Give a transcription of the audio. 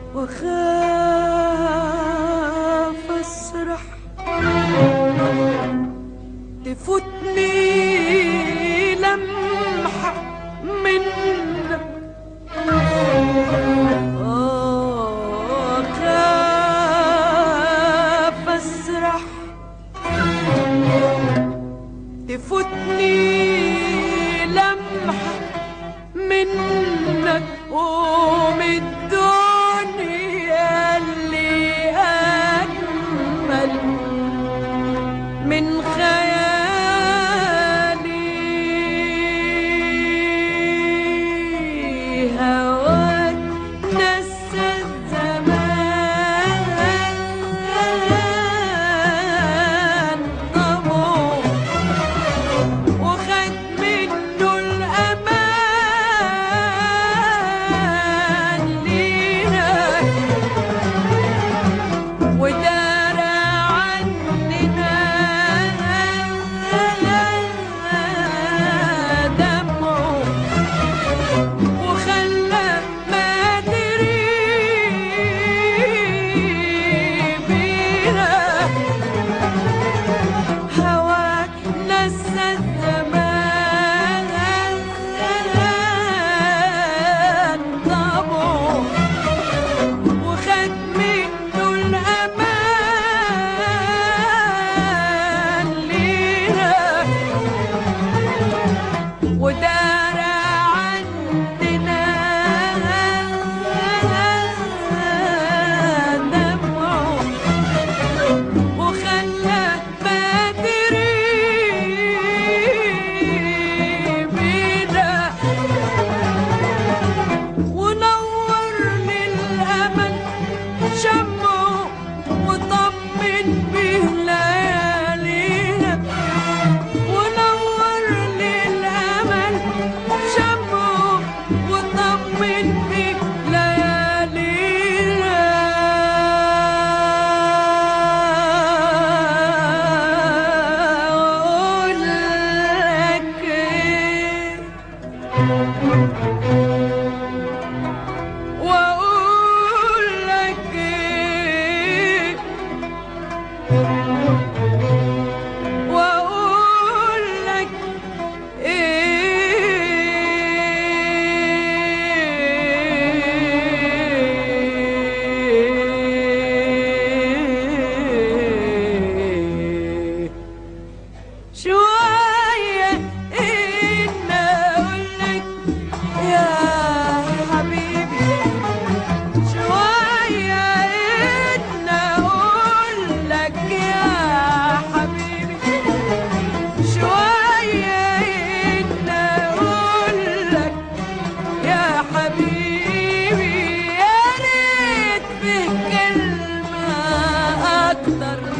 وخاف اسرح تفوتني لمحة منك آه خاف اسرح تفوتني لمحة منك ومن الدنيا اللي أجمل من خيالي هواك نسى الزمان طبعه وخد منه الأمان لينا ودار عننا دمعه وخلى ما دري بينا هواك نسى الزمان طبعه وخد منه الأمان لينا ودار عندنا دمعه وخلى بدري بينا ونور للأمل شمه وطمن به ليالينا ونور للأمل شمه وطمن به ليالينا أقول لك إيه واقول لك ايه واقول لك ايه شوية إن أقول لك يا حبيبي شوية إن أقول لك يا حبيبي شوية إن أقول لك يا حبيبي يا ريت في كلمة أكتر